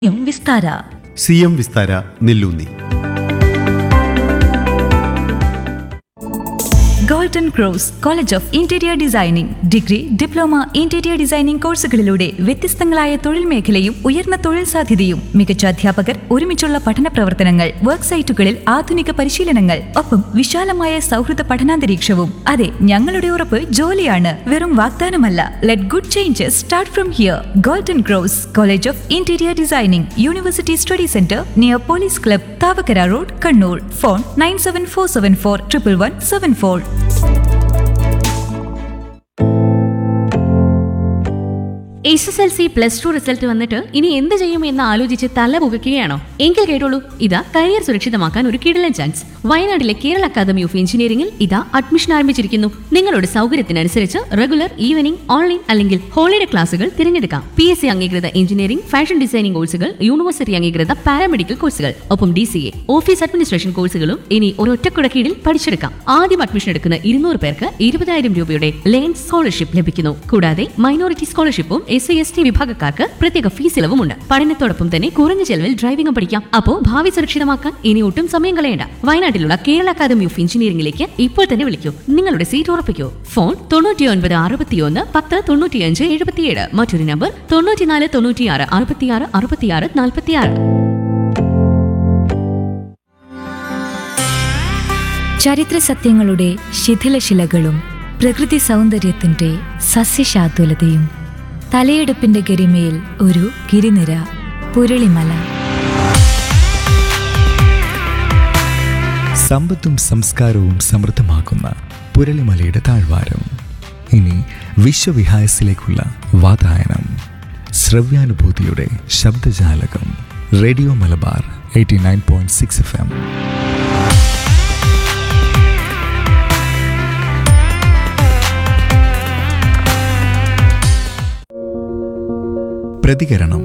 M Vistara C M Vistara Nellunni golden cross college of interior designing degree diploma interior designing കോഴ്സുകളിലൂടെ വ്യത്യസ്തങ്ങളായ തൊഴിൽ മേഖലയും ഉയർന്ന തൊഴിൽ സാധ്യതയും മികച്ച അധ്യാപകർ ഒരുമിച്ചുള്ള പഠന പ്രവർത്തനങ്ങൾ വർക്ക് സൈറ്റുകളിൽ ആധുനിക പരിശീലനങ്ങൾ ഒപ്പം വിശാലമായ സൗഹൃദ പഠനാന്തരീക്ഷവും അതെ ഞങ്ങളുടെ ഉറപ്പ് ജോലിയാണ് വെറും വാഗ്ദാനമല്ല let good changes start from here golden cross college of interior designing university study centre near police club Thavakkara road Kannur phone nine seven four seven four triple one seven four S S L C plus two result വന്നിട്ട് ഇനി എന്ത് ചെയ്യും എന്ന് ആലോചിച്ച് തല പുകയ്ക്കുകയാണോ എങ്കിൽ കേട്ടോളൂ ഇതാ കരിയർ സുരക്ഷിതമാക്കാൻ ഒരു കിടലൻ ചാൻസ് വയനാട്ടിലെ കേരള അക്കാദമി ഓഫ് എഞ്ചിനീയറിംഗിൽ ഇതാ അഡ്മിഷൻ ആരംഭിച്ചിരിക്കുന്നു നിങ്ങളുടെ സൗകര്യത്തിനനുസരിച്ച് റെഗുലർ ഈവനിംഗ് ഓൺലൈൻ അല്ലെങ്കിൽ ഹോളിഡേ ക്ലാസുകൾ തിരഞ്ഞെടുക്കാം പി എസ് സി അംഗീകൃത എഞ്ചിനീയറിംഗ് ഫാഷൻ ഡിസൈനിംഗ് കോഴ്സുകൾ യൂണിവേഴ്സിറ്റി അംഗീകൃത പാരാമെഡിക്കൽ കോഴ്സുകൾ ഒപ്പം D C A office administration കോഴ്സുകളും ഇനി ഒരൊറ്റക്കുട കീഴിൽ പഠിച്ചെടുക്കാം ആദ്യം അഡ്മിഷൻ എടുക്കുന്ന ഇരുന്നൂറ് പേർക്ക് ഇരുപതായിരം രൂപയുടെ ലേൺ സ്കോളർഷിപ്പ് ലഭിക്കുന്നു കൂടാതെ മൈനോറിറ്റി സ്കോളർഷിപ്പും എസ് സി എസ് ടി വിഭാഗക്കാർക്ക് പ്രത്യേക ഫീസ് ഇളവുമുണ്ട് പഠനത്തോടൊപ്പം തന്നെ കുറഞ്ഞ ചെലവിൽ ഡ്രൈവിംഗും പഠിക്കാം അപ്പോ ഭാവി സുരക്ഷിതമാക്കാൻ ഇനി ഒട്ടും സമയം കളയണ്ട വയനാട്ടിലുള്ള കേരള അക്കാദമി ഓഫ് എഞ്ചിനീയറിംഗിലേക്ക് ഇപ്പോൾ തന്നെ വിളിക്കൂ നിങ്ങളുടെ സീറ്റ് ഉറപ്പിക്കൂ ഫോൺ തൊണ്ണൂറ്റി ഒൻപത് അറുപത്തിയൊന്ന് പത്ത് തൊണ്ണൂറ്റിയഞ്ച് എഴുപത്തിയേഴ് മറ്റൊരു നമ്പർ തൊണ്ണൂറ്റിനാല് തൊണ്ണൂറ്റിയാറ് അറുപത്തിയാറ് അറുപത്തിയാറ് നാൽപ്പത്തിയാറ് ചരിത്ര സത്യങ്ങളുടെ ശിഥിലശിലകളും പ്രകൃതി സൗന്ദര്യത്തിന്റെ സസ്യശാതുലതയും തലയെടുപ്പിന്റെ ഗരിമയിൽ ഒരു ഗിരിനിര പുരളിമല സമ്പത്തും സംസ്കാരവും സമൃദ്ധമാക്കുന്ന പുരളിമലയുടെ താഴ്വാരം ഇനി വിശ്വവിഹായസിലേക്കുള്ള വാതായനം ശ്രവ്യാനുഭൂതിയുടെ ശബ്ദജാലകം radio Malabar eighty nine point six F M പ്രതികരണം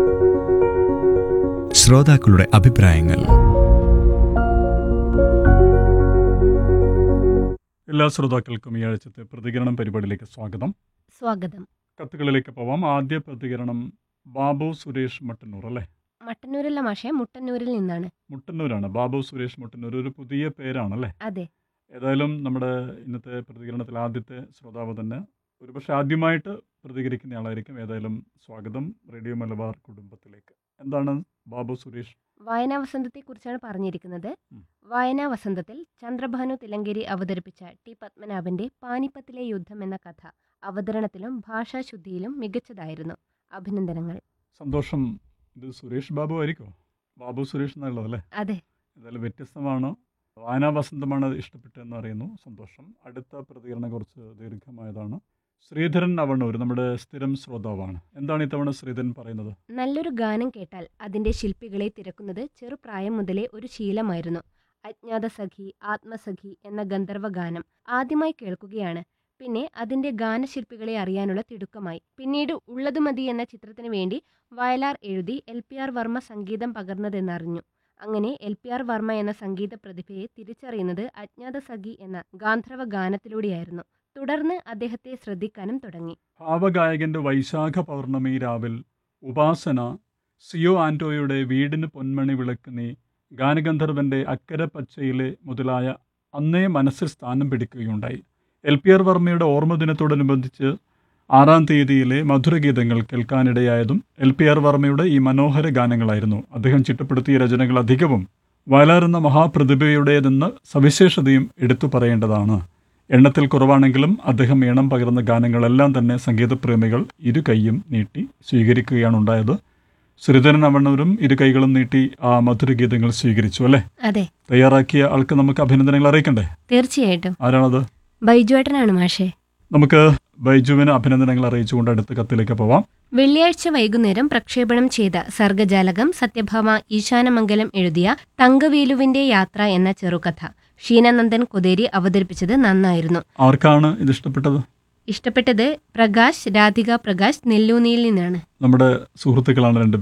ശ്രോതാക്കളുടെ അഭിപ്രായങ്ങൾ എല്ലാ ശ്രോതാക്കൾക്കും ഈ ആഴ്ചത്തെ പ്രതികരണം പരിപാടിയിലേക്ക് സ്വാഗതം സ്വാഗതം കത്തുകളിലേക്ക് പോവാം ആദ്യ പ്രതികരണം ബാബു സുരേഷ് മട്ടന്നൂർ അല്ലേ മട്ടന്നൂരല്ല മാഷെ മുട്ടന്നൂരിൽ നിന്നാണ് മുട്ടന്നൂരാണ് ബാബു സുരേഷ് മട്ടന്നൂർ ഒരു പുതിയ പേരാണല്ലേ അതെ ഏതായാലും നമ്മുടെ ഇന്നത്തെ പ്രതികരണത്തിൽ ആദ്യത്തെ ശ്രോതാവ് തന്നെ ഒരുപക്ഷെ ആദ്യമായിട്ട് പ്രതികരിക്കുന്ന ആളായിരിക്കും ഏതായാലും സ്വാഗതം റേഡിയോ മലബാർ കുടുംബത്തിലേക്ക് എന്താണ് ബാബു സുരേഷ് വായനാ വസന്തത്തെ കുറിച്ചാണ് പറഞ്ഞിരിക്കുന്നത് ഉം. വായനാ വസന്തത്തിൽ ചന്ദ്രഭാനു തിലങ്കേരി അവതരിപ്പിച്ച ടി പത്മനാഭന്റെ പാനിപ്പത്തിലെ യുദ്ധം എന്ന കഥ അവതരണത്തിലും ഭാഷാശുദ്ധിയിലും മികച്ചതായിരുന്നു അഭിനന്ദനങ്ങൾ സന്തോഷം ഇത് സുരേഷ് ബാബു ആയിരിക്കോ ബാബു സുരേഷ് എന്നുള്ളതല്ലേ അതെ ഏതായാലും വ്യത്യസ്തമാണ് വായനാ വസന്തമാണ് ഇഷ്ടപ്പെട്ടതെന്ന് അറിയുന്നു സന്തോഷം അടുത്ത പ്രതികരണം കുറച്ച് ദീർഘമായതാണ് ശ്രീധരൻ അവണ്ണൂർ നമ്മുടെ സ്ഥിരം ശ്രോതാവാണ് എന്താണ് ഇത്തവണ ശ്രീധരൻ പറയുന്നത് നല്ലൊരു ഗാനം കേട്ടാൽ അതിന്റെ ശില്പികളെ തിരക്കുന്നത് ചെറുപ്രായം മുതലേ ഒരു ശീലമായിരുന്നു അജ്ഞാത സഖി ആത്മസഖി എന്ന ഗന്ധർവ ഗാനം ആദ്യമായി കേൾക്കുകയാണ് പിന്നെ അതിന്റെ ഗാനശില്പികളെ അറിയാനുള്ള തിടുക്കമായി പിന്നീട് ഉള്ളതു മതി എന്ന ചിത്രത്തിന് വേണ്ടി വയലാർ എഴുതി എൽ പി ആർ വർമ്മ സംഗീതം പകർന്നതെന്നറിഞ്ഞു അങ്ങനെ എൽ പി ആർ വർമ്മ എന്ന സംഗീത പ്രതിഭയെ തിരിച്ചറിയുന്നത് അജ്ഞാത സഖി എന്ന ഗാന്ധർവ ഗാനത്തിലൂടെയായിരുന്നു തുടർന്ന് അദ്ദേഹത്തെ ശ്രദ്ധിക്കാനും തുടങ്ങി ഭാവഗായകന്റെ വൈശാഖ പൗർണമി രാവിൽ ഉപാസന സിയോ ആന്റോയുടെ വീടിന് പൊന്മണി വിളക്ക് നീ ഗാനഗന്ധർവന്റെ അക്കരെ പച്ചയിലെ മുതലായ അന്നേ മനസ്സിൽ സ്ഥാനം പിടിക്കുകയുണ്ടായി എൽ പി ആർ വർമ്മയുടെ ഓർമ്മ ദിനത്തോടനുബന്ധിച്ച് ആറാം തീയതിയിലെ മധുരഗീതങ്ങൾ കേൾക്കാനിടയായതും എൽ പി ആർ വർമ്മയുടെ ഈ മനോഹര ഗാനങ്ങളായിരുന്നു അദ്ദേഹം ചിട്ടപ്പെടുത്തിയ രചനകൾ അധികവും വയലാറെന്ന മഹാപ്രതിഭയുടേതെന്ന സവിശേഷതയും എടുത്തു പറയേണ്ടതാണ് എണ്ണത്തിൽ കുറവാണെങ്കിലും അദ്ദേഹം ഈണം പകർന്ന ഗാനങ്ങളെല്ലാം തന്നെ സംഗീതപ്രേമികൾ ഇരു കൈയും നീട്ടി സ്വീകരിക്കുകയാണ് ഉണ്ടായത് ശ്രീധരൻ അവണ്ണൂരും ഇരു കൈകളും നീട്ടി ആ മധുരഗീതങ്ങൾ സ്വീകരിച്ചു അല്ലേ അതെ തയ്യാറാക്കിയ ആൾക്ക് നമുക്ക് അഭിനന്ദനങ്ങൾ അറിയിക്കണ്ടേ തീർച്ചയായിട്ടും ആരാണത് ബൈജുവേട്ടനാണ് മാഷേ നമുക്ക് ബൈജുവിന് അഭിനന്ദനങ്ങൾ അറിയിച്ചുകൊണ്ട് അടുത്ത കത്തിലേക്ക് പോവാം വെള്ളിയാഴ്ച വൈകുന്നേരം പ്രക്ഷേപണം ചെയ്ത സർഗജാലകം സത്യഭാമ ഈശാനമംഗലം എഴുതിയ തങ്കവേലുവിന്റെ യാത്ര എന്ന ചെറുകഥ ഷീനാനന്ദൻ കൊതേരി അവതരിപ്പിച്ചത് നന്നായിരുന്നു ആർക്കാണ് ഇത് ഇഷ്ടപ്പെട്ടത് ഇഷ്ടപ്പെട്ടത് പ്രകാശ് രാധിക പ്രകാശ് നെല്ലൂനിയിൽ നിന്നാണ് നമ്മുടെ സുഹൃത്തുക്കളാണ് രണ്ടുപേരും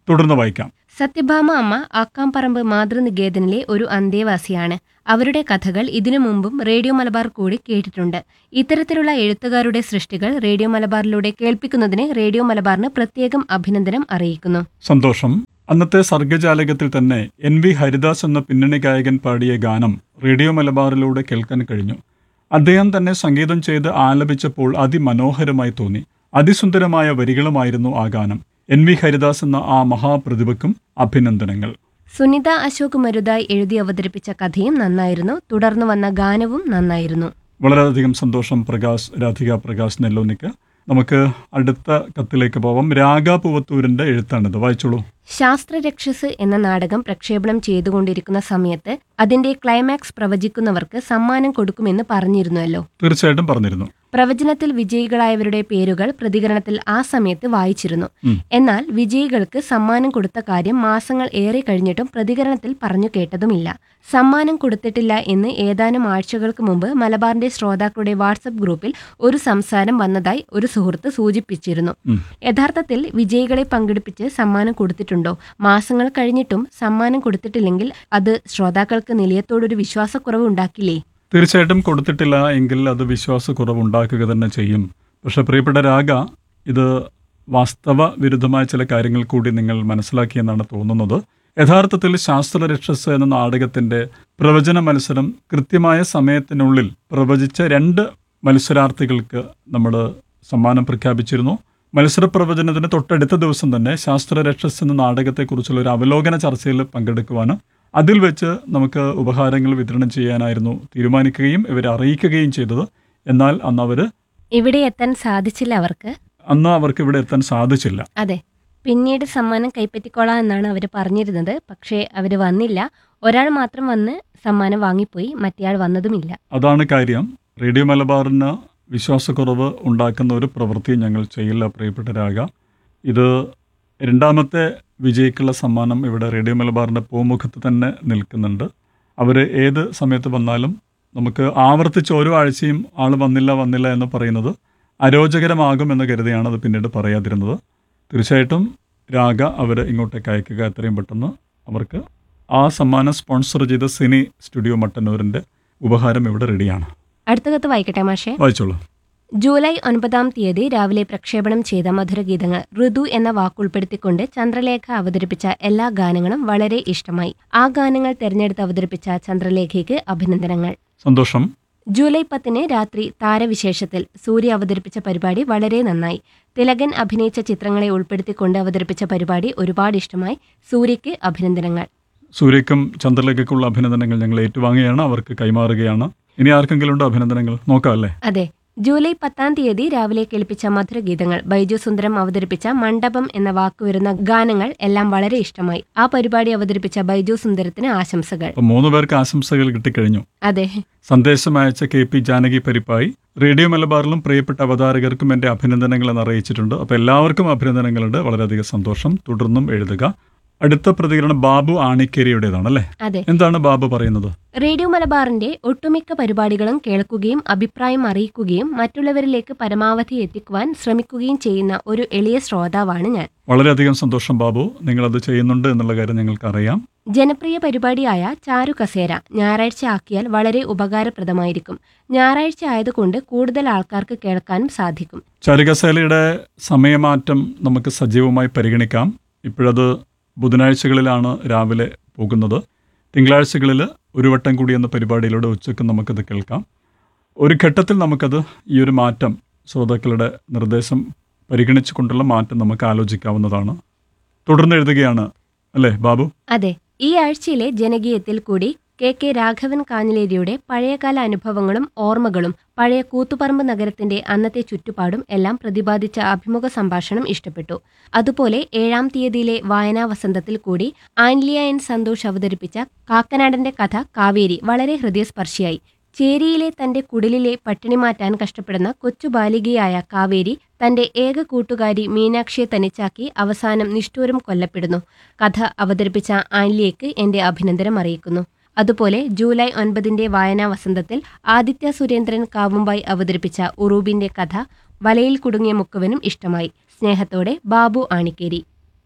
തുടർന്ന് വായിക്കാം സത്യഭാമ അമ്മ ആക്കാംപറമ്പ് മാതൃനികേതനിലെ ഒരു അന്തേവാസിയാണ് അവരുടെ കഥകൾ ഇതിനു മുമ്പും റേഡിയോ മലബാർ കൂടി കേട്ടിട്ടുണ്ട് ഇത്തരത്തിലുള്ള എഴുത്തുകാരുടെ സൃഷ്ടികൾ റേഡിയോ മലബാറിലൂടെ കേൾപ്പിക്കുന്നതിന് റേഡിയോ മലബാറിന് പ്രത്യേകം അഭിനന്ദനം അറിയിക്കുന്നു സന്തോഷം അന്നത്തെ സർഗജാലകത്തിൽ തന്നെ എൻ വി ഹരിദാസ് എന്ന പിന്നണി ഗായകൻ പാടിയ ഗാനം റേഡിയോ മലബാറിലൂടെ കേൾക്കാൻ കഴിഞ്ഞു അദ്ദേഹം തന്നെ സംഗീതം ചെയ്ത് ആലപിച്ചപ്പോൾ അതിമനോഹരമായി തോന്നി അതിസുന്ദരമായ വരികളുമായിരുന്നു ആ ഗാനം എൻ വി ഹരിദാസ് എന്ന ആ മഹാപ്രതിഭയ്ക്കും അഭിനന്ദനങ്ങൾ സുനിത അശോക് മരുതായി എഴുതി അവതരിപ്പിച്ച കഥയും നന്നായിരുന്നു തുടർന്ന് വന്ന ഗാനവും നന്നായിരുന്നു വളരെയധികം സന്തോഷം പ്രകാശ് രാധിക പ്രകാശ് നെല്ലോനിക്ക് നമുക്ക് അടുത്ത കത്തിലേക്ക് പോവാം രാഗ പൂവത്തൂരിന്റെ എഴുത്താണിത് വായിച്ചോളൂ ശാസ്ത്രരക്ഷസ് എന്ന നാടകം പ്രക്ഷേപണം ചെയ്തുകൊണ്ടിരിക്കുന്ന സമയത്ത് അതിന്റെ ക്ലൈമാക്സ് പ്രവചിക്കുന്നവർക്ക് സമ്മാനം കൊടുക്കുമെന്ന് പറഞ്ഞിരുന്നുവല്ലോ തീർച്ചയായിട്ടും പറഞ്ഞിരുന്നു പ്രവചനത്തിൽ വിജയികളായവരുടെ പേരുകൾ പ്രതികരണത്തിൽ ആ സമയത്ത് വായിച്ചിരുന്നു ഉം. എന്നാൽ വിജയികൾക്ക് സമ്മാനം കൊടുത്ത കാര്യം മാസങ്ങൾ ഏറെ കഴിഞ്ഞിട്ടും പ്രതികരണത്തിൽ പറഞ്ഞു കേട്ടതുമില്ല സമ്മാനം കൊടുത്തിട്ടില്ല എന്ന് ഏതാനും ആഴ്ചകൾക്ക് മുമ്പ് മലബാറിന്റെ ശ്രോതാക്കളുടെ വാട്സപ്പ് ഗ്രൂപ്പിൽ ഒരു സംസാരം വന്നതായി ഒരു സുഹൃത്ത് സൂചിപ്പിച്ചിരുന്നു ഉം. യഥാർത്ഥത്തിൽ വിജയികളെ പങ്കെടുപ്പിച്ച് സമ്മാനം കൊടുത്തിട്ടുണ്ടോ മാസങ്ങൾ കഴിഞ്ഞിട്ടും സമ്മാനം കൊടുത്തിട്ടില്ലെങ്കിൽ അത് ശ്രോതാക്കൾക്ക് നിലയത്തോടൊരു വിശ്വാസക്കുറവ് ഉണ്ടാക്കില്ലേ തീർച്ചയായിട്ടും കൊടുത്തിട്ടില്ല എങ്കിൽ അത് വിശ്വാസക്കുറവ് ഉണ്ടാക്കുക തന്നെ ചെയ്യും പക്ഷെ പ്രിയപ്പെട്ട രാഗ ഇത് വാസ്തവ വിരുദ്ധമായ ചില കാര്യങ്ങൾ കൂടി നിങ്ങൾ മനസ്സിലാക്കിയെന്നാണ് തോന്നുന്നത് യഥാർത്ഥത്തിൽ ശാസ്ത്രരക്ഷസ് എന്ന നാടകത്തിന്റെ പ്രവചന മത്സരം കൃത്യമായ സമയത്തിനുള്ളിൽ പ്രവചിച്ച രണ്ട് മത്സരാർത്ഥികൾക്ക് നമ്മൾ സമ്മാനം പ്രഖ്യാപിച്ചിരുന്നു മത്സര പ്രവചനത്തിന് തൊട്ടടുത്ത ദിവസം തന്നെ ശാസ്ത്രരക്ഷസ് എന്ന നാടകത്തെക്കുറിച്ചുള്ള ഒരു അവലോകന ചർച്ചയിൽ പങ്കെടുക്കുവാനും അതിൽ വെച്ച് നമുക്ക് ഉപഹാരങ്ങൾ വിതരണം ചെയ്യാനായിരുന്നു തീരുമാനിക്കുകയും ഇവരെ അറിയിക്കുകയും ചെയ്തത് എന്നാൽ അന്ന് അവർ ഇവിടെ എത്താൻ സാധിച്ചില്ല അവർക്ക് അന്ന് അവർക്ക് ഇവിടെ എത്താൻ സാധിച്ചില്ല അതെ പിന്നീട് സമ്മാനം കൈപ്പറ്റിക്കോളാം എന്നാണ് അവർ പറഞ്ഞിരുന്നത് പക്ഷേ അവർ വന്നില്ല ഒരാൾ മാത്രം വന്ന് സമ്മാനം വാങ്ങിപ്പോയി മറ്റേയാൾ വന്നതുമില്ല അതാണ് കാര്യം റേഡിയോ മലബാറിന് വിശ്വാസക്കുറവ് ഉണ്ടാക്കുന്ന ഒരു പ്രവൃത്തി ഞങ്ങൾ ചെയ്യില്ല പ്രിയപ്പെട്ടവരാക ഇത് രണ്ടാമത്തെ വിജയിക്കുള്ള സമ്മാനം ഇവിടെ റേഡിയോ മലബാറിൻ്റെ പൂമുഖത്ത് തന്നെ നിൽക്കുന്നുണ്ട് അവർ ഏത് സമയത്ത് വന്നാലും നമുക്ക് ആവർത്തിച്ച് ഓരോ ആഴ്ചയും ആൾ വന്നില്ല വന്നില്ല എന്ന് പറയുന്നത് അരോചകരമാകും എന്ന് കരുതിയാണ് അത് പിന്നീട് പറയാതിരുന്നത് തീർച്ചയായിട്ടും രാഗ അവർ ഇങ്ങോട്ടേക്ക് അയക്കുക എത്രയും പെട്ടെന്ന് അവർക്ക് ആ സമ്മാനം സ്പോൺസർ ചെയ്ത സിനി സ്റ്റുഡിയോ മട്ടന്നൂരിൻ്റെ ഉപഹാരം ഇവിടെ റെഡിയാണ് അടുത്ത കത്ത് വായിക്കട്ടെ മാഷേ വായിച്ചോളൂ ജൂലൈ ഒൻപതാം തീയതി രാവിലെ പ്രക്ഷേപണം ചെയ്ത മധുരഗീതങ്ങൾ ഋതു എന്ന വാക്കുൾപ്പെടുത്തിക്കൊണ്ട് ചന്ദ്രലേഖ അവതരിപ്പിച്ച എല്ലാ ഗാനങ്ങളും വളരെ ഇഷ്ടമായി ആ ഗാനങ്ങൾ തെരഞ്ഞെടുത്ത് അവതരിപ്പിച്ച ചന്ദ്രലേഖയ്ക്ക് അഭിനന്ദനങ്ങൾ സന്തോഷം ജൂലൈ പത്തിന് രാത്രി താരവിശേഷത്തിൽ സൂര്യ അവതരിപ്പിച്ച പരിപാടി വളരെ നന്നായി തിലകൻ അഭിനയിച്ച ചിത്രങ്ങളെ ഉൾപ്പെടുത്തിക്കൊണ്ട് അവതരിപ്പിച്ച പരിപാടി ഒരുപാട് ഇഷ്ടമായി സൂര്യയ്ക്ക് അഭിനന്ദനങ്ങൾ സൂര്യക്കും ചന്ദ്രലേഖയ്ക്കുള്ള അഭിനന്ദനങ്ങൾ ഞങ്ങൾ ഏറ്റുവാങ്ങുകയാണ് അവർക്ക് കൈമാറുകയാണ് ഇനി ആർക്കെങ്കിലും ഉണ്ടോ അഭിനന്ദനങ്ങൾ നോക്കാം അല്ലേ അതെ ജൂലൈ പത്താം തീയതി രാവിലെ കേൾപ്പിച്ച മധുരഗീതങ്ങൾ ബൈജു സുന്ദരം അവതരിപ്പിച്ച മണ്ഡപം എന്ന വാക്ക് വരുന്ന ഗാനങ്ങൾ എല്ലാം വളരെ ഇഷ്ടമായി ആ പരിപാടി അവതരിപ്പിച്ച ബൈജു സുന്ദരത്തിന് ആശംസകൾ അപ്പം മൂന്ന് പേർക്ക് ആശംസകൾ കിട്ടിക്കഴിഞ്ഞു അതെ സന്ദേശം അയച്ച കെ പി ജാനകി പരിപ്പായി റേഡിയോ മലബാറിലും പ്രിയപ്പെട്ട അവതാരകർക്കും എൻ്റെ അഭിനന്ദനങ്ങൾ എന്ന് അറിയിച്ചിട്ടുണ്ട് അപ്പോൾ എല്ലാവർക്കും അഭിനന്ദനങ്ങളുണ്ട് വളരെയധികം സന്തോഷം തുടർന്നും എഴുതുക അടുത്ത പ്രതികരണം ബാബു ആണിക്കേരിയുടേതാണ് അല്ലേ അതെ എന്താണ് ബാബു പറയുന്നത് റേഡിയോ മലബാറിന്റെ ഒട്ടുമിക്ക പരിപാടികളും കേൾക്കുകയും അഭിപ്രായം അറിയിക്കുകയും മറ്റുള്ളവരിലേക്ക് പരമാവധി എത്തിക്കുവാൻ ശ്രമിക്കുകയും ചെയ്യുന്ന ഒരു എളിയ ശ്രോതാവാണ് ഞാൻ വളരെയധികം സന്തോഷം ബാബു നിങ്ങളത് ചെയ്യുന്നുണ്ട് എന്നുള്ള കാര്യം ഞങ്ങൾക്കറിയാം ജനപ്രിയ പരിപാടിയായ ചാരു കസേര ഞായറാഴ്ച ആക്കിയാൽ വളരെ ഉപകാരപ്രദമായിരിക്കും ഞായറാഴ്ച ആയതുകൊണ്ട് കൂടുതൽ ആൾക്കാർക്ക് കേൾക്കാനും സാധിക്കും ചാരുകസേലയുടെ സമയമാറ്റം നമുക്ക് സജീവമായി പരിഗണിക്കാം ഇപ്പോഴത് ബുധനാഴ്ചകളിലാണ് രാവിലെ പോകുന്നത് തിങ്കളാഴ്ചകളിൽ ഒരു വട്ടം കൂടി എന്ന പരിപാടിയിലൂടെ ഉച്ചയ്ക്ക് നമുക്കത് കേൾക്കാം ഒരു ഘട്ടത്തിൽ നമുക്കത് ഈ ഒരു മാറ്റം ശ്രോതാക്കളുടെ നിർദ്ദേശം പരിഗണിച്ചുകൊണ്ടുള്ള മാറ്റം നമുക്ക് ആലോചിക്കാവുന്നതാണ് തുടർന്ന് എഴുതുകയാണ് അല്ലേ ബാബു അതെ ഈ ആഴ്ചയിലെ ജനകീയത്തിൽ കൂടി കെ കെ രാഘവൻ കാഞ്ഞിലേരിയുടെ പഴയകാല അനുഭവങ്ങളും ഓർമ്മകളും പഴയ കൂത്തുപറമ്പ് നഗരത്തിന്റെ അന്നത്തെ ചുറ്റുപാടും എല്ലാം പ്രതിപാദിച്ച അഭിമുഖ സംഭാഷണം ഇഷ്ടപ്പെട്ടു അതുപോലെ ഏഴാം തീയതിയിലെ വായനാ വസന്തത്തിൽ കൂടി ആൻലിയ എൻ സന്തോഷ് അവതരിപ്പിച്ച കാക്കനാടന്റെ കഥ കാവേരി വളരെ ഹൃദയസ്പർശിയായി ചേരിയിലെ തന്റെ കുടിലിലെ പട്ടിണി മാറ്റാൻ കഷ്ടപ്പെടുന്ന കൊച്ചു ബാലികയായ കാവേരി തന്റെ ഏക കൂട്ടുകാരി മീനാക്ഷിയെ തനിച്ചാക്കി അവസാനം നിഷ്ഠൂരം കൊല്ലപ്പെടുന്നു കഥ അവതരിപ്പിച്ച ആൻലിയയ്ക്ക് എന്റെ അഭിനന്ദനം അറിയിക്കുന്നു അതുപോലെ ജൂലൈ ഒൻപതിന്റെ വായനാ വസന്തത്തിൽ ആദിത്യ സുരേന്ദ്രൻ കാവുമ്പായി അവതരിപ്പിച്ച ഉറൂബിന്റെ കഥ വലയിൽ കുടുങ്ങിയ മുക്കുവനും ഇഷ്ടമായി സ്നേഹത്തോടെ ബാബു ആണിക്കേരി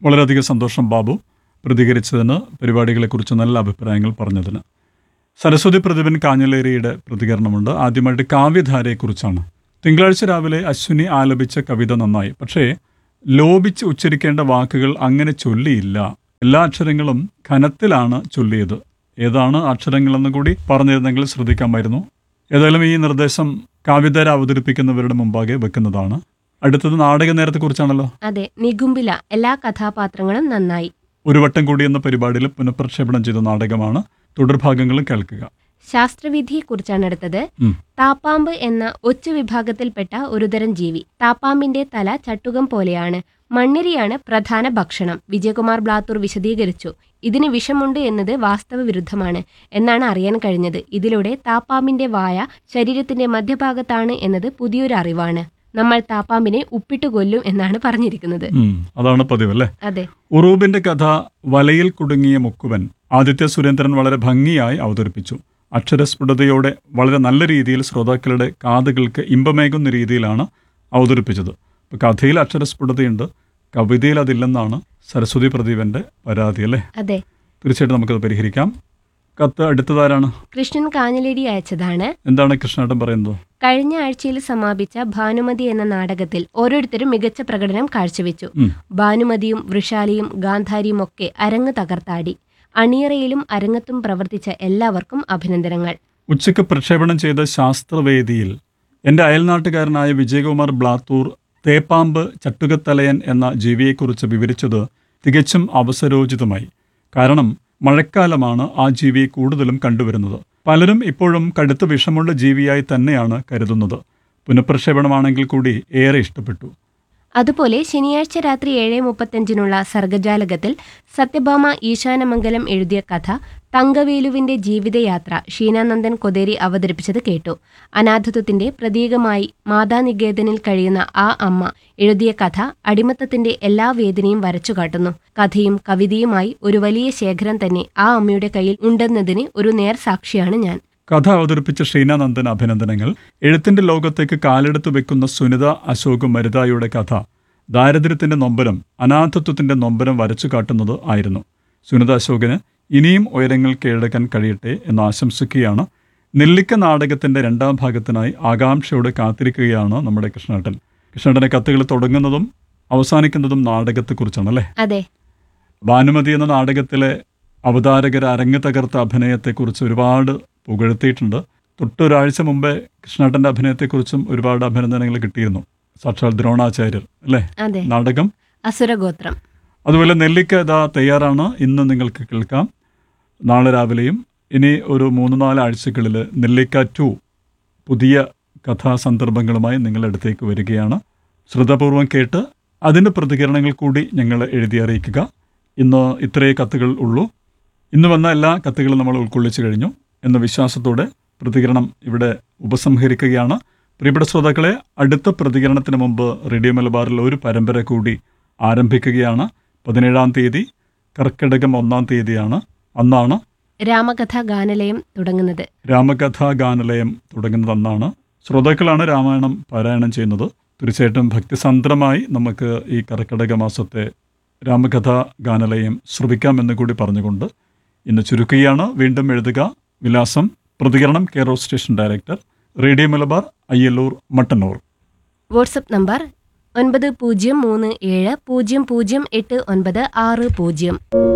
വളരെയധികം സന്തോഷം ബാബു പ്രതികരിച്ചതിന് പരിപാടികളെക്കുറിച്ച് നല്ല അഭിപ്രായങ്ങൾ പറഞ്ഞതിന് സരസ്വതി പ്രതിഭൻ കാഞ്ഞലേരിയുടെ പ്രതികരണമുണ്ട് ആദ്യമായിട്ട് കാവ്യധാരയെക്കുറിച്ചാണ് തിങ്കളാഴ്ച രാവിലെ അശ്വിനി ആലപിച്ച കവിത നന്നായി പക്ഷേ ലോപിച്ച് ഉച്ചരിക്കേണ്ട വാക്കുകൾ അങ്ങനെ ചൊല്ലിയില്ല എല്ലാ അക്ഷരങ്ങളും ഘനത്തിലാണ് ചൊല്ലിയത് ഏതാണ് അക്ഷരങ്ങളെന്ന് കൂടി പറഞ്ഞിരുന്നെങ്കിൽ ശ്രദ്ധിക്കാമായിരുന്നു ഏതായാലും ഈ നിർദ്ദേശം കാവ്യധാര അവതരിപ്പിക്കുന്നവരുടെ മുമ്പാകെ വെക്കുന്നതാണ് അടുത്തത് നാടക നേരത്തെക്കുറിച്ചാണല്ലോ അതെ നികുംബില എല്ലാ കഥാപാത്രങ്ങളും നന്നായി ഒരു വട്ടം കൂടി എന്ന പരിപാടിയിൽ പുനഃപ്രക്ഷേപണം ചെയ്ത നാടകമാണ് തുടർഭാഗങ്ങളും കേൾക്കുക ശാസ്ത്രവിധിയെക്കുറിച്ചാണ് അടുത്തത് ഉം. താപ്പാമ്പ് എന്ന ഒച്ചു വിഭാഗത്തിൽപ്പെട്ട ഒരുതരം ജീവി താപ്പാമ്പിന്റെ തല ചട്ടുകം പോലെയാണ് മണ്ണിരയാണ് പ്രധാന ഭക്ഷണം വിജയകുമാർ ബ്ലാത്തൂർ വിശദീകരിച്ചു ഇതിന് വിഷമുണ്ട് എന്നത് വാസ്തവ വിരുദ്ധമാണ് എന്നാണ് അറിയാൻ കഴിഞ്ഞത് ഇതിലൂടെ താപ്പാമ്പിന്റെ വായ ശരീരത്തിന്റെ മധ്യഭാഗത്താണ് എന്നത് പുതിയൊരു അറിവാണ് നമ്മൾ താപ്പാമ്പിനെ ഉപ്പിട്ട് കൊല്ലും എന്നാണ് പറഞ്ഞിരിക്കുന്നത് ഉം, അതാണ് പതിവ് അല്ലേ അതെ ഉറൂബിന്റെ കഥ വലയിൽ കുടുങ്ങിയ മുക്കുവൻ ആദിത്യ സുരേന്ദ്രൻ വളരെ ഭംഗിയായി അവതരിപ്പിച്ചു അക്ഷരസ്ഫുടതയോടെ വളരെ നല്ല രീതിയിൽ ശ്രോതാക്കളുടെ കാതുകൾക്ക് ഇമ്പമേകുന്ന രീതിയിലാണ് അവതരിപ്പിച്ചത് ഇപ്പൊ കഥയിൽ അക്ഷരസ്ഫുടതയുണ്ട് കവിതയിൽ അതില്ലെന്നാണ് സരസ്വതി പ്രദീപന്റെ പരാതി അല്ലേ അതെ തീർച്ചയായിട്ടും നമുക്കത് പരിഹരിക്കാം കത്ത് അടുത്തതാരാണ് കൃഷ്ണൻ കാഞ്ഞലേടി അയച്ചതാണ് എന്താണ് കൃഷ്ണേട്ടൻ പറയുന്നത് കഴിഞ്ഞ ആഴ്ചയിൽ സമാപിച്ച ഭാനുമതി എന്ന നാടകത്തിൽ ഓരോരുത്തരും മികച്ച പ്രകടനം കാഴ്ചവെച്ചു ഉം. ഭാനുമതിയും വൃഷാലിയും ഗാന്ധാരിയും ഒക്കെ അരങ്ങ് തകർത്താടി അണിയറയിലും അരങ്ങത്തും പ്രവർത്തിച്ച എല്ലാവർക്കും അഭിനന്ദനങ്ങൾ ഉച്ചയ്ക്ക് പ്രക്ഷേപണം ചെയ്ത ശാസ്ത്രവേദിയിൽ എൻ്റെ അയൽനാട്ടുകാരനായ വിജയകുമാർ ബ്ലാത്തൂർ തേപ്പാമ്പ് ചട്ടുകത്തലയൻ എന്ന ജീവിയെക്കുറിച്ച് വിവരിച്ചത് തികച്ചും അവസരോചിതമായി കാരണം മഴക്കാലമാണ് ആ ജീവിയെ കൂടുതലും കണ്ടുവരുന്നത് പലരും ഇപ്പോഴും കടുത്ത വിഷമുള്ള ജീവിയായി തന്നെയാണ് കരുതുന്നത് പുനഃപ്രക്ഷേപണമാണെങ്കിൽ കൂടി ഏറെ ഇഷ്ടപ്പെട്ടു അതുപോലെ ശനിയാഴ്ച രാത്രി ഏഴ് മുപ്പത്തഞ്ചിനുള്ള സർഗജാലകത്തിൽ സത്യഭാമ ഈശാനമംഗലം എഴുതിയ കഥ തങ്കവേലുവിന്റെ ജീവിതയാത്ര ഷീനാനന്ദൻ കൊതേരി അവതരിപ്പിച്ചത് കേട്ടു അനാഥത്വത്തിന്റെ പ്രതീകമായി മാതാനികേതനിൽ കഴിയുന്ന ആ അമ്മ എഴുതിയ കഥ അടിമത്തത്തിന്റെ എല്ലാ വേദനയും വരച്ചു കാട്ടുന്നു കഥയും കവിതയുമായി ഒരു വലിയ ശേഖരം തന്നെ ആ അമ്മയുടെ കയ്യിൽ ഉണ്ടെന്നതിന് ഒരു നേർസാക്ഷിയാണ് ഞാൻ കഥ അവതരിപ്പിച്ച ഷീനാനന്ദൻ അഭിനന്ദനങ്ങൾ എഴുത്തിന്റെ ലോകത്തേക്ക് കാലെടുത്ത് വെക്കുന്ന സുനിത അശോക് മരുതായുടെ കഥ ദാരിദ്ര്യത്തിന്റെ നൊമ്പരം അനാഥത്വത്തിന്റെ നൊമ്പരം വരച്ചു കാട്ടുന്നത് ആയിരുന്നു സുനിത അശോകന് ഇനിയും ഉയരങ്ങൾ കീഴടക്കാൻ കഴിയട്ടെ എന്ന് ആശംസിക്കുകയാണ് നെല്ലിക്ക നാടകത്തിന്റെ രണ്ടാം ഭാഗത്തിനായി ആകാംക്ഷയോടെ കാത്തിരിക്കുകയാണ് നമ്മുടെ കൃഷ്ണേട്ടൻ കൃഷ്ണേട്ടന്റെ കത്തുകൾ തുടങ്ങുന്നതും അവസാനിക്കുന്നതും നാടകത്തെക്കുറിച്ചാണ് അല്ലേ അതെ ഭാനുമതി എന്ന നാടകത്തിലെ അവതാരകർ അരങ്ങ് തകർത്ത അഭിനയത്തെക്കുറിച്ച് ഒരുപാട് പുകഴ്ത്തിയിട്ടുണ്ട് തൊട്ടൊരാഴ്ച മുമ്പേ കൃഷ്ണേട്ടൻ്റെ അഭിനയത്തെക്കുറിച്ചും ഒരുപാട് അഭിനന്ദനങ്ങൾ കിട്ടിയിരുന്നു സാക്ഷാൽ ദ്രോണാചാര്യർ അല്ലേ അതെ നാടകം അസുരഗോത്രം അതുപോലെ നെല്ലിക്ക ഇതാ തയ്യാറാണ് ഇന്ന് നിങ്ങൾക്ക് കേൾക്കാം നാളെ രാവിലെയും ഇനി ഒരു മൂന്ന് നാല് ആഴ്ചകളിൽ നെല്ലിക്ക ടു പുതിയ കഥാസന്ദർഭങ്ങളുമായി നിങ്ങളുടെ അടുത്തേക്ക് വരികയാണ് ശ്രദ്ധാപൂർവം കേട്ട് അതിൻ്റെ പ്രതികരണങ്ങൾ കൂടി ഞങ്ങൾ എഴുതി അറിയിക്കുക ഇന്ന് ഇത്രയേ കത്തുകൾ ഉള്ളൂ ഇന്ന് വന്ന എല്ലാ കത്തുകളും നമ്മൾ ഉൾക്കൊള്ളിച്ചു കഴിഞ്ഞു എന്ന വിശ്വാസത്തോടെ പ്രതികരണം ഇവിടെ ഉപസംഹരിക്കുകയാണ് പ്രിയപ്പെട്ട ശ്രോതാക്കളെ അടുത്ത പ്രതികരണത്തിന് മുമ്പ് റേഡിയോ മലബാറിൽ ഒരു പരമ്പര കൂടി ആരംഭിക്കുകയാണ് പതിനേഴാം തീയതി കർക്കിടകം ഒന്നാം തീയതിയാണ് അന്നാണ് രാമകഥ ഗാനലയം തുടങ്ങുന്നത് രാമകഥാ ഗാനലയം തുടങ്ങുന്നത് അന്നാണ് ശ്രോതാക്കളാണ് രാമായണം പാരായണം ചെയ്യുന്നത് തീർച്ചയായിട്ടും ഭക്തിസന്ദ്രമായി നമുക്ക് ഈ കർക്കിടക മാസത്തെ രാമകഥാ ഗാനലയം ശ്രവിക്കാമെന്ന് കൂടി പറഞ്ഞുകൊണ്ട് ഇന്ന് ചുരുക്കുകയാണ് വീണ്ടും എഴുതുക വിലാസം പ്രതികരണം care of station director radio Malabar Ayyallur Mattannur WhatsApp number ഒൻപത് പൂജ്യം മൂന്ന് ഏഴ് പൂജ്യം പൂജ്യം എട്ട് ഒൻപത് ആറ് പൂജ്യം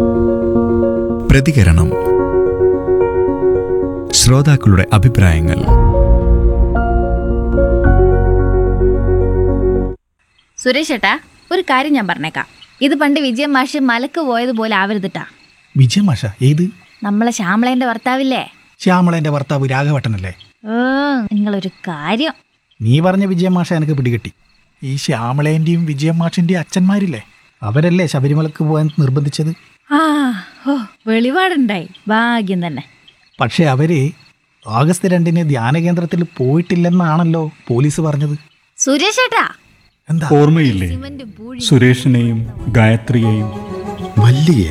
പ്രതികരണം ശ്രോതാക്കളുടെ അഭിപ്രായങ്ങൾ സുരേഷ് ഏട്ടാ ഒരു കാര്യം ഞാൻ പറഞ്ഞേക്കാം ഇത് പണ്ട് വിജയ മാഷ് മലക്ക് പോയതുപോലെ ആവരുതിട്ടാ വിജയമാഷ ഏത് നമ്മളെ ശ്യാമളേന്റെ ഭർത്താവില്ലേ ശ്യാമളന്റെ ഭർത്താവ് രാഘവട്ടനല്ലേ ഏ നിങ്ങളൊരു കാര്യം നീ പറഞ്ഞ വിജയമാഷ എനിക്ക് പിടികിട്ടി ഈ ശ്യാമളേന്റെയും വിജയമാഷിന്റെയും അച്ഛന്മാരില്ലേ അവരല്ലേ ശബരിമലക്ക് പോകാൻ നിർബന്ധിച്ചത് ആ ഓ വെളിപാടുണ്ടായി ഭാഗ്യം തന്നെ പക്ഷേ അവര് ആഗസ്റ്റ് രണ്ടിന് ധ്യാന കേന്ദ്രത്തിൽ പോയിട്ടില്ലെന്നാണല്ലോ പോലീസ് പറഞ്ഞത് സുരേഷ് ഏട്ടാ എന്താ ഓർമ്മയില്ലേ സുരേഷിനെയും ഗായത്രിയെയും മല്ലികയ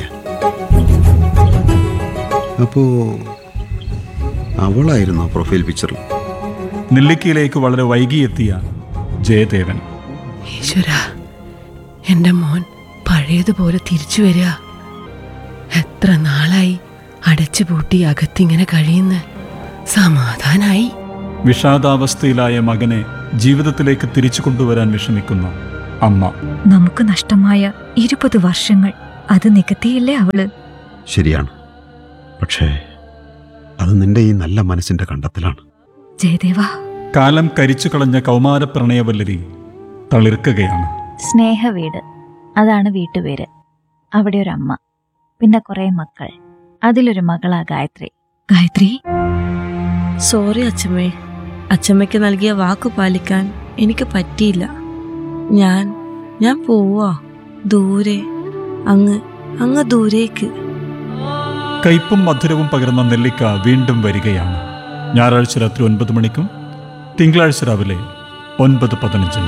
അപ്പോ അവളായിരുന്നു പ്രൊഫൈൽ പിക്ചറിൽ നെല്ലിക്കയിലേക്ക് വളരെ വൈകിയെത്തിയ ജയദേവൻ ഈശ്വര എൻ്റെ മോൻ പഴയ പഴയതുപോലെ തിരിച്ചു വരിക എത്ര നാളായി അടച്ചുപൂട്ടി അകത്തിങ്ങനെ കഴിയുന്ന സമാധാനായി വിഷാദാവസ്ഥയിലായ മകനെ ജീവിതത്തിലേക്ക് തിരിച്ചു കൊണ്ടുവരാൻ വിഷമിക്കുന്ന അമ്മ നമുക്ക് നഷ്ടമായ ഇരുപത് വർഷങ്ങൾ അത് നികത്തിയില്ലേ അവള് ശരിയാണ് പക്ഷേ അത് നിന്റെ ഈ നല്ല മനസ്സിന്റെ കണ്ടെത്തലാണ് ജയദേവ കാലം കരിച്ചു കളഞ്ഞ കൗമാര പ്രണയവല്ലരി തളിർക്കുകയാണ് സ്നേഹവീട് അതാണ് വീട്ടുപേര് അവിടെ ഒരു അമ്മ പിന്നെ കുറെ മക്കൾ അതിലൊരു മകളാ ഗായത്രി ഗായത്രി സോറി അച്ഛമ്മേ അച്ഛമ്മയ്ക്ക് നൽകിയ വാക്കു പാലിക്കാൻ എനിക്ക് പറ്റിയില്ല ഞാൻ ഞാൻ പോവാ ദൂരെ അങ്ങ് അങ്ങ് ദൂരേക്ക് കയ്പും മധുരവും പകർന്ന നെല്ലിക്ക വീണ്ടും വരികയാണ് ഞായറാഴ്ച രാത്രി ഒൻപത് മണിക്കും തിങ്കളാഴ്ച രാവിലെ ഒൻപത് പതിനഞ്ചിനും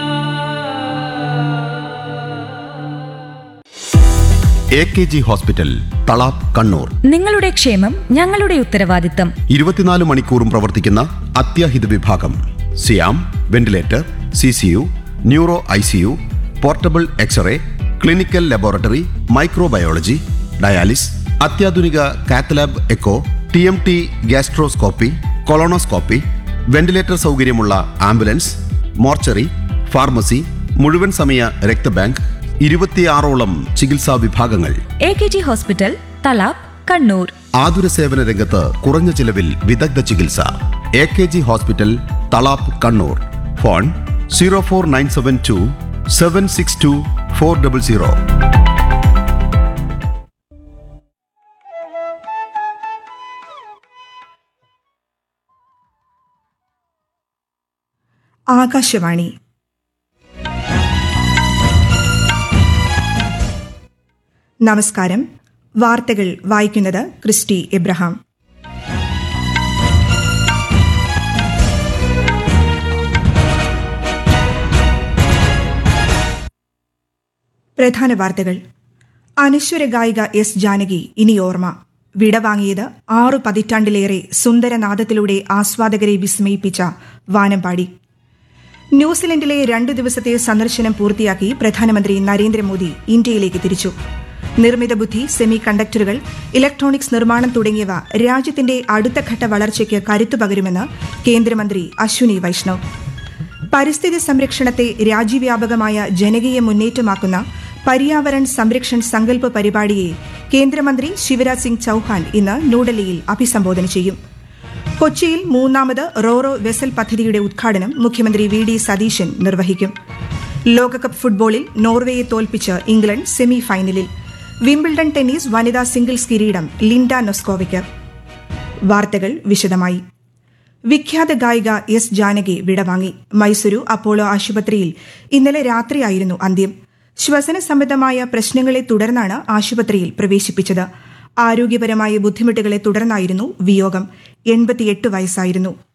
A K G hospital Thalap Kannur നിങ്ങളുടെ ക്ഷേമം ഞങ്ങളുടെ ഉത്തരവാദിത്തം ഇരുപത്തിനാല് മണിക്കൂറും പ്രവർത്തിക്കുന്ന അത്യാഹിത വിഭാഗം സിയാം ventilator C C U neuro I C U portable X-ray clinical laboratory microbiology dialysis അത്യാധുനിക cath lab echo T M T gastroscopy colonoscopy ventilator സൗകര്യമുള്ള ആംബുലൻസ് മോർച്ചറി ഫാർമസി മുഴുവൻ സമയ രക്തബാങ്ക് ഇരുപത്തിയാറോളം ചികിത്സാ വിഭാഗങ്ങൾ A K G hospital Thalap Kannur ആതുര സേവന രംഗത്ത് കുറഞ്ഞ ചിലവിൽ വിദഗ്ധ ചികിത്സ A K G hospital Thalap Kannur phone zero four nine seven two seven six two four double zero Akashvani നമസ്കാരം വാർത്തകൾ വായിക്കുന്നത് ക്രിസ്റ്റി എബ്രഹാം പ്രധാന വാർത്തകൾ അനശ്വര ഗായിക എസ് ജാനകി ഇനി ഓർമ്മ വിടവാങ്ങിയത് ആറു പതിറ്റാണ്ടിലേറെ സുന്ദരനാദത്തിലൂടെ ആസ്വാദകരെ വിസ്മയിപ്പിച്ച വാനമ്പാടി ന്യൂസിലൻഡിലെ രണ്ടു ദിവസത്തെ സന്ദർശനം പൂർത്തിയാക്കി പ്രധാനമന്ത്രി നരേന്ദ്രമോദി ഇന്ത്യയിലേക്ക് തിരിച്ചു നിർമ്മിത ബുദ്ധി സെമി കണ്ടക്ടറുകൾ ഇലക്ട്രോണിക്സ് നിർമ്മാണം തുടങ്ങിയവ രാജ്യത്തിന്റെ അടുത്ത ഘട്ട വളർച്ചയ്ക്ക് കരുത്തു പകരുമെന്ന് കേന്ദ്രമന്ത്രി അശ്വിനി വൈഷ്ണവ് പരിസ്ഥിതി സംരക്ഷണത്തെ രാജ്യവ്യാപകമായ ജനകീയ മുന്നേറ്റമാക്കുന്ന പര്യാവരൺ സംരക്ഷൺ സങ്കല്പ പരിപാടിയെ കേന്ദ്രമന്ത്രി ശിവരാജ് സിംഗ് ചൌഹാൻ ഇന്ന് ന്യൂഡൽഹിയിൽ അഭിസംബോധന ചെയ്യും കൊച്ചിയിൽ മൂന്നാമത് റോറോ വെസൽ പദ്ധതിയുടെ ഉദ്ഘാടനം മുഖ്യമന്ത്രി വി ഡി സതീശൻ നിർവഹിക്കും ലോകകപ്പ് ഫുട്ബോളിൽ നോർവേയെ തോൽപ്പിച്ച് ഇംഗ്ലണ്ട് സെമി ഫൈനലിൽ വിംബിൾഡൺ ടെന്നീസ് വനിതാ സിംഗിൾസ് കിരീടം ലിൻഡ നൊസ്കോവയ്ക്ക് വാർത്തകൾ വിശദമായി വിഖ്യാത ഗായിക എസ് ജാനകി വിടവാങ്ങി മൈസൂരു അപ്പോളോ ആശുപത്രിയിൽ ഇന്നലെ രാത്രിയായിരുന്നു അന്ത്യം ശ്വസന സംബന്ധമായ പ്രശ്നങ്ങളെ തുടർന്നാണ് ആശുപത്രിയിൽ പ്രവേശിപ്പിച്ചത് ആരോഗ്യപരമായ ബുദ്ധിമുട്ടുകളെ തുടർന്നായിരുന്നു വിയോഗം എൺപത്തിയെട്ട് വയസ്സായിരുന്നു